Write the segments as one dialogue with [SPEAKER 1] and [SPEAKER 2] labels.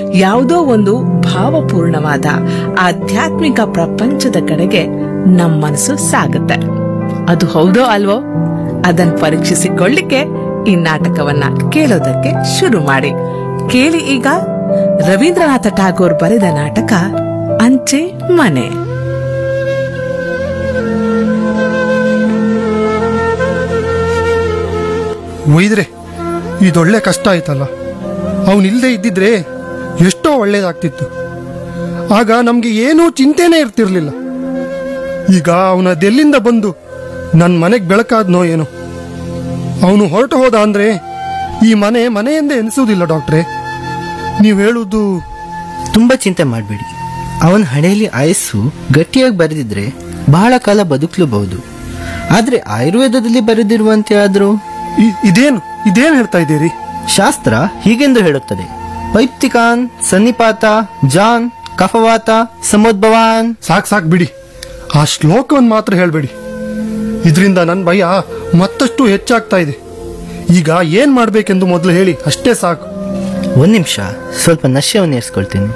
[SPEAKER 1] ಯಾವುದೋ ಒಂದು ಭಾವಪೂರ್ಣವಾದ ಆಧ್ಯಾತ್ಮಿಕ ಪ್ರಪಂಚದ ಕಡೆಗೆ ನಮ್ಮ ಮನಸ್ಸು ಸಾಗುತ್ತೆ ಅದು ಹೌದೋ ಅಲ್ವೋ ಅದನ್ನ ಪರೀಕ್ಷಿಸಿಕೊಳ್ಳಿಕ್ಕೆ ಈ ನಾಟಕವನ್ನ ಕೇಳೋದಕ್ಕೆ ಶುರು ಮಾಡಿ ಕೇಳಿ ಈಗ ರವೀಂದ್ರನಾಥ ಠಾಗೋರ್ ಬರೆದ ನಾಟಕ ಅಂಚೆ ಮನೆ
[SPEAKER 2] ಒಯ್ದ್ರೆ ಇದೊಳ್ಳೆ ಕಷ್ಟ ಆಯ್ತಲ್ಲ ಅವನಿಲ್ಲದೆ ಇದ್ದಿದ್ರೆ ಎಷ್ಟೋ ಒಳ್ಳೇದಾಗ್ತಿತ್ತು ಆಗ ನಮ್ಗೆ ಏನೂ ಚಿಂತೆನೇ ಇರ್ತಿರ್ಲಿಲ್ಲ ಈಗ ಅವನದೆಲ್ಲಿಂದ ಬಂದು ನನ್ನ ಮನೆಗೆ ಬೆಳಕಾದ್ನೋ ಏನೋ ಅವನು ಹೊರಟು ಹೋದ ಅಂದ್ರೆ ಈ ಮನೆ ಮನೆಯೆಂದೇ ಎನಿಸುವುದಿಲ್ಲ ಡಾಕ್ಟ್ರೇ ನೀವು ಹೇಳುವುದು
[SPEAKER 3] ತುಂಬ ಚಿಂತೆ ಮಾಡಬೇಡಿ ಅವನ ಹಣೆಯಲ್ಲಿ ಆಯಸ್ಸು ಗಟ್ಟಿಯಾಗಿ ಬರೆದಿದ್ರೆ ಬಹಳ ಕಾಲ ಬದುಕಲೂಬಹುದು ಆದರೆ ಆಯುರ್ವೇದದಲ್ಲಿ ಬರೆದಿರುವಂತೆ ಆದರೂ
[SPEAKER 2] ಇ- ಇದೇನು ಇದೇನು ಹೇಳ್ತಾ ಇದ್ದೀರಿ
[SPEAKER 3] ಶಾಸ್ತ್ರ ಹೀಗೆಂದು ಹೇಳುತ್ತದೆ ವೈಪ್ತಿಕಾನ್ ಸನ್ನಿಪಾತ ಜಾನ್ ಕಫವಾತ ಸಮೋದ್ಭವಾನ್
[SPEAKER 2] ಸಾಕ್ ಸಾಕ್ ಬಿಡಿ ಆ ಶ್ಲೋಕವನ್ನು ಮಾತ್ರ ಹೇಳಬೇಡಿ ಇದರಿಂದ ನನ್ನ ಭಯ ಮತ್ತಷ್ಟು ಹೆಚ್ಚಾಗ್ತಾ ಇದೆ ಈಗ ಏನ್ ಮಾಡ್ಬೇಕೆಂದು ಮೊದಲು ಹೇಳಿ ಅಷ್ಟೇ ಸಾಕು
[SPEAKER 3] ಒಂದು ನಿಮಿಷ ಸ್ವಲ್ಪ ನಶ್ಯವನ್ನು ಏರಿಸ್ಕೊಳ್ತೀನಿ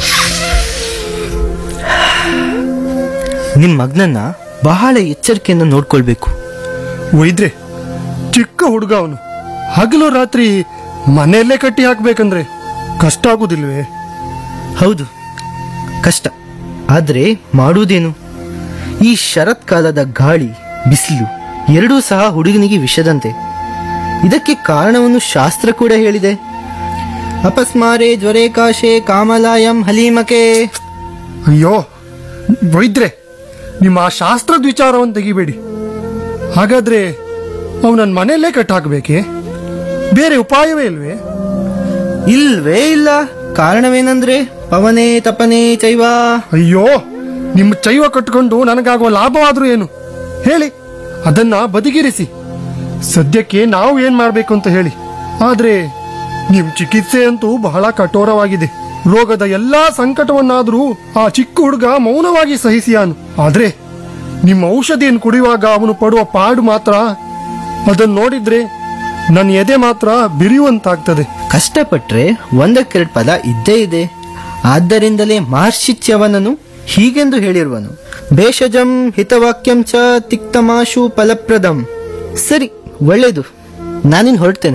[SPEAKER 3] ನಿಮ್ಮ ಮಗನನ್ನ ಬಹಳ ಎಚ್ಚರಿಕೆಯಿಂದ ನೋಡ್ಕೊಳ್ಬೇಕು
[SPEAKER 2] ಒಯ್ದ್ರೆ ಚಿಕ್ಕ ಹುಡುಗ ಅವನು ಹಗಲು ರಾತ್ರಿ ಮನೆಯಲ್ಲೇ ಕಟ್ಟಿ ಹಾಕ್ಬೇಕಂದ್ರೆ ಕಷ್ಟ ಆಗುದಿಲ್ವೇ
[SPEAKER 3] ಹೌದು ಕಷ್ಟ ಆದರೆ ಮಾಡುವುದೇನು ಈ ಶರತ್ಕಾಲದ ಗಾಳಿ ಬಿಸಿಲು ಎರಡೂ ಸಹ ಹುಡುಗನಿಗೆ ವಿಷದಂತೆ ಇದಕ್ಕೆ ಕಾರಣವನ್ನು ಶಾಸ್ತ್ರ ಕೂಡ ಹೇಳಿದೆ ಅಪಸ್ಮಾರೆ ಜ್ವರೇ ಕಾಶೆ ಕಾಮಲಾಯಂ ಹಲೀಮಕೆ
[SPEAKER 2] ಅಯ್ಯೋ ವೈದ್ರೆ ನಿಮ್ಮ ಆ ಶಾಸ್ತ್ರದ ವಿಚಾರವನ್ನು ತೆಗಿಬೇಡಿ ಹಾಗಾದ್ರೆ ಅವನನ್ನ ಮನೆಯಲ್ಲೇ ಕಟ್ಟಿ ಹಾಕ್ಬೇಕೆ ಬೇರೆ ಉಪಾಯವೇ ಇಲ್ವೇ
[SPEAKER 3] ಇಲ್ವೇ ಇಲ್ಲ ಕಾರಣವೇನಂದ್ರೆ ಪವನೆ ತಪನೆ ಚೈವ
[SPEAKER 2] ಅಯ್ಯೋ ನಿಮ್ಮ ಚೈವ ಕಟ್ಕೊಂಡು ನನಗಾಗುವ ಲಾಭವಾದ್ರೂ ಏನು ಹೇಳಿ ಅದನ್ನ ಬದಿಗಿರಿಸಿ ಸದ್ಯಕ್ಕೆ ನಾವು ಏನ್ ಮಾಡ್ಬೇಕು ಅಂತ ಹೇಳಿ ಆದ್ರೆ ನಿಮ್ ಚಿಕಿತ್ಸೆ ಅಂತೂ ಬಹಳ ಕಠೋರವಾಗಿದೆ ರೋಗದ ಎಲ್ಲಾ ಸಂಕಟವನ್ನಾದ್ರೂ ಆ ಚಿಕ್ಕ ಹುಡುಗ ಮೌನವಾಗಿ ಸಹಿಸಿಯಾನು ಆದ್ರೆ ನಿಮ್ಮ ಔಷಧಿಯನ್ನು ಕುಡಿಯುವಾಗ ಅವನು ಪಡುವ ಪಾಡು ಮಾತ್ರ ಅದನ್ನ ನೋಡಿದ್ರೆ ನನ್ನ ಎದೆ ಮಾತ್ರ ಬಿರಿಯುವಂತಾಗ್ತದೆ
[SPEAKER 3] ಕಷ್ಟಪಟ್ರೆ ಒಂದಕ್ಕೆರಡು ಪದ ಇದ್ದೇ ಇದೆ ಆದ್ದರಿಂದಲೇ ಮಹರ್ಷಿಚ್ಯವನನು ಹೀಗೆಂದು ಹೇಳಿರುವನು ಭೇಷಜಂ ಹಿತವಾಕ್ಯಂ ಚ ತಿಕ್ತಮಾಶು ಫಲಪ್ರದಂ ಸರಿ ಒಳ್ಳೇದು ನಾನಿನ್ ಹೊರಡ್ತೇನೆ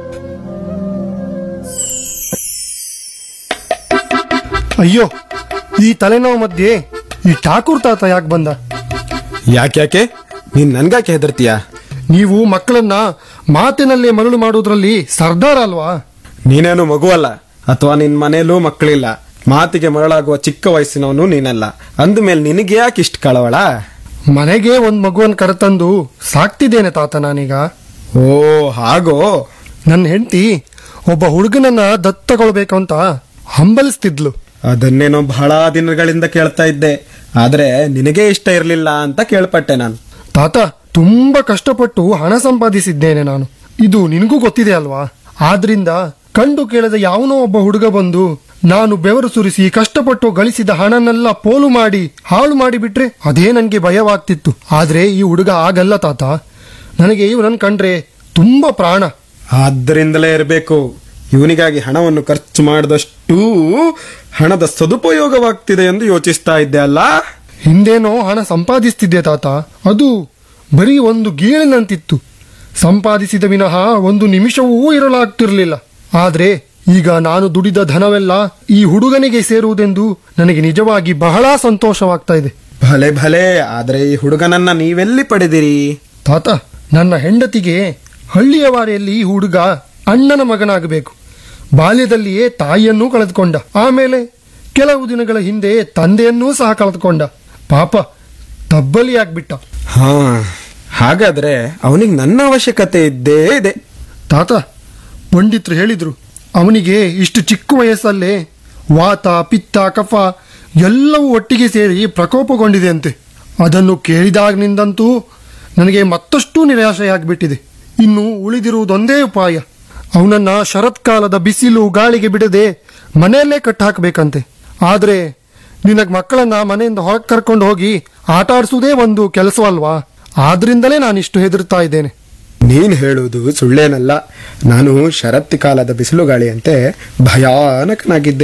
[SPEAKER 2] ಅಯ್ಯೋ ಈ ತಲೆನೋವು ಮಧ್ಯೆ ಈ ಠಾಕೂರ್ ತಾತ ಯಾಕೆ ಬಂದ
[SPEAKER 4] ಯಾಕೆ ನೀನ್ ನನ್ಗಾಕೆ ಹೆದರ್ತೀಯ
[SPEAKER 2] ನೀವು ಮಕ್ಕಳನ್ನ ಮಾತಿನಲ್ಲೇ ಮರಳು ಮಾಡೋದ್ರಲ್ಲಿ ಸರ್ದಾರ ಅಲ್ವಾ
[SPEAKER 4] ನೀನೇನು ಮಗುವಲ್ಲ ಅಥವಾ ನಿನ್ ಮನೇಲೂ ಮಕ್ಕಳಿಲ್ಲ ಮಾತಿಗೆ ಮರಳಾಗುವ ಚಿಕ್ಕ ವಯಸ್ಸಿನವನು ನೀನಲ್ಲ ಅಂದ್ಮೇಲೆ ನಿನಗೆ ಯಾಕೆ ಇಷ್ಟ ಕಳವಳ
[SPEAKER 2] ಮನೆಗೆ ಒಂದ್ ಮಗುವನ್ ಕರೆತಂದು ಸಾಕ್ತಿದ್ದೇನೆ ತಾತ ನಾನೀಗ
[SPEAKER 4] ಓ ಹಾಗೋ
[SPEAKER 2] ನನ್ನ ಹೆಂಡತಿ ಒಬ್ಬ ಹುಡುಗನನ್ನ ದತ್ತಗೊಳ್ಬೇಕು ಅಂತ ಹಂಬಲಿಸ್ತಿದ್ಲು
[SPEAKER 4] ಅದನ್ನೇನೋ ಬಹಳ ದಿನಗಳಿಂದ ಕೇಳ್ತಾ ಇದ್ದೆ ಆದ್ರೆ ನಿನಗೆ ಇಷ್ಟ ಇರ್ಲಿಲ್ಲ ಅಂತ ಕೇಳ್ಪಟ್ಟೆ ನಾನು
[SPEAKER 2] ತಾತ ತುಂಬಾ ಕಷ್ಟಪಟ್ಟು ಹಣ ಸಂಪಾದಿಸಿದ್ದೇನೆ ನಾನು ಇದು ನಿನಗೂ ಗೊತ್ತಿದೆ ಅಲ್ವಾ ಆದ್ರಿಂದ ಕಂಡು ಕೇಳದ ಯಾವನೋ ಒಬ್ಬ ಹುಡುಗ ಬಂದು ನಾನು ಬೆವರು ಸುರಿಸಿ ಕಷ್ಟಪಟ್ಟು ಗಳಿಸಿದ ಹಣನೆಲ್ಲ ಪೋಲು ಮಾಡಿ ಹಾಳು ಮಾಡಿ ಬಿಟ್ರೆ ಅದೇ ನನ್ಗೆ ಭಯವಾಗ್ತಿತ್ತು ಆದ್ರೆ ಈ ಹುಡುಗ ಆಗಲ್ಲ ತಾತ ನನಗೆ ಇವನನ್ ಕಂಡ್ರೆ ತುಂಬಾ ಪ್ರಾಣ
[SPEAKER 4] ಆದ್ದರಿಂದಲೇ ಇರಬೇಕು ಇವನಿಗಾಗಿ ಹಣವನ್ನು ಖರ್ಚು ಮಾಡಿದಷ್ಟು ಹಣದ ಸದುಪಯೋಗವಾಗ್ತಿದೆ ಎಂದು ಯೋಚಿಸ್ತಾ ಇದ್ದೆ ಅಲ್ಲ
[SPEAKER 2] ಹಿಂದೇನೋ ಹಣ ಸಂಪಾದಿಸ್ತಿದ್ದೆ ತಾತ ಅದು ಬರೀ ಒಂದು ಗೀಳಿನಂತಿತ್ತು ಸಂಪಾದಿಸಿದ ವಿನಃ ಒಂದು ನಿಮಿಷವೂ ಇರಲಾಗ್ತಿರ್ಲಿಲ್ಲ ಆದ್ರೆ ಈಗ ನಾನು ದುಡಿದ ಧನವೆಲ್ಲ ಈ ಹುಡುಗನಿಗೆ ಸೇರುವುದೆಂದು ನನಗೆ ನಿಜವಾಗಿ ಬಹಳ ಸಂತೋಷವಾಗ್ತಾ ಇದೆ
[SPEAKER 4] ಭಲೆ ಭಲೆ ಆದ್ರೆ ಈ ಹುಡುಗನನ್ನ ನೀವೆಲ್ಲಿ ಪಡೆದಿರಿ
[SPEAKER 2] ತಾತ ನನ್ನ ಹೆಂಡತಿಗೆ ಹಳ್ಳಿಯ ವಾರಿಯಲ್ಲಿ ಈ ಹುಡುಗ ಅಣ್ಣನ ಮಗನಾಗಬೇಕು ಬಾಲ್ಯದಲ್ಲಿಯೇ ತಾಯಿಯನ್ನೂ ಕಳೆದುಕೊಂಡ ಆಮೇಲೆ ಕೆಲವು ದಿನಗಳ ಹಿಂದೆ ತಂದೆಯನ್ನೂ ಸಹ ಕಳೆದುಕೊಂಡ ಪಾಪ ತಬ್ಬಲಿಯಾಗ್ಬಿಟ್ಟ
[SPEAKER 4] ಹಾ ಹಾಗಾದ್ರೆ ಅವನಿಗೆ ನನ್ನ ಅವಶ್ಯಕತೆ ಇದ್ದೇ ಇದೆ
[SPEAKER 2] ತಾತ ಪಂಡಿತ್ರು ಹೇಳಿದ್ರು ಅವನಿಗೆ ಇಷ್ಟು ಚಿಕ್ಕ ವಯಸ್ಸಲ್ಲೇ ವಾತ ಪಿತ್ತ ಕಫ ಎಲ್ಲವೂ ಒಟ್ಟಿಗೆ ಸೇರಿ ಪ್ರಕೋಪಗೊಂಡಿದೆ ಅಂತೆ ಅದನ್ನು ಕೇಳಿದಾಗಿನಿಂದಂತೂ ನನಗೆ ಮತ್ತಷ್ಟು ನಿರಾಶೆಯಾಗ್ಬಿಟ್ಟಿದೆ ಇನ್ನು ಉಳಿದಿರುವುದೊಂದೇ ಉಪಾಯ ಅವನನ್ನ ಶರತ್ಕಾಲದ ಬಿಸಿಲು ಗಾಳಿಗೆ ಬಿಡದೆ ಮನೆಯಲ್ಲೇ ಕಟ್ಟಾಕಬೇಕಂತೆ ಆದ್ರೆ ನಿನಗ್ ಮಕ್ಕಳನ್ನ ಮನೆಯಿಂದ ಹೊರಗೆ ಕರ್ಕೊಂಡು ಹೋಗಿ ಆಟ ಆಡಿಸುವುದೇ ಒಂದು ಕೆಲಸವಲ್ವಾ ಆದ್ರಿಂದಲೇ ನಾನಿಷ್ಟು ಹೆದರ್ತಾ ಇದ್ದೇನೆ
[SPEAKER 4] ನೀನ್ ಹೇಳುವುದು ಸುಳ್ಳೇನಲ್ಲ ನಾನು ಶರತ್ತಿ ಕಾಲದ ಬಿಸಿಲುಗಾಳಿಯಂತೆ ಭಯಾನಕನಾಗಿದ್ದೆ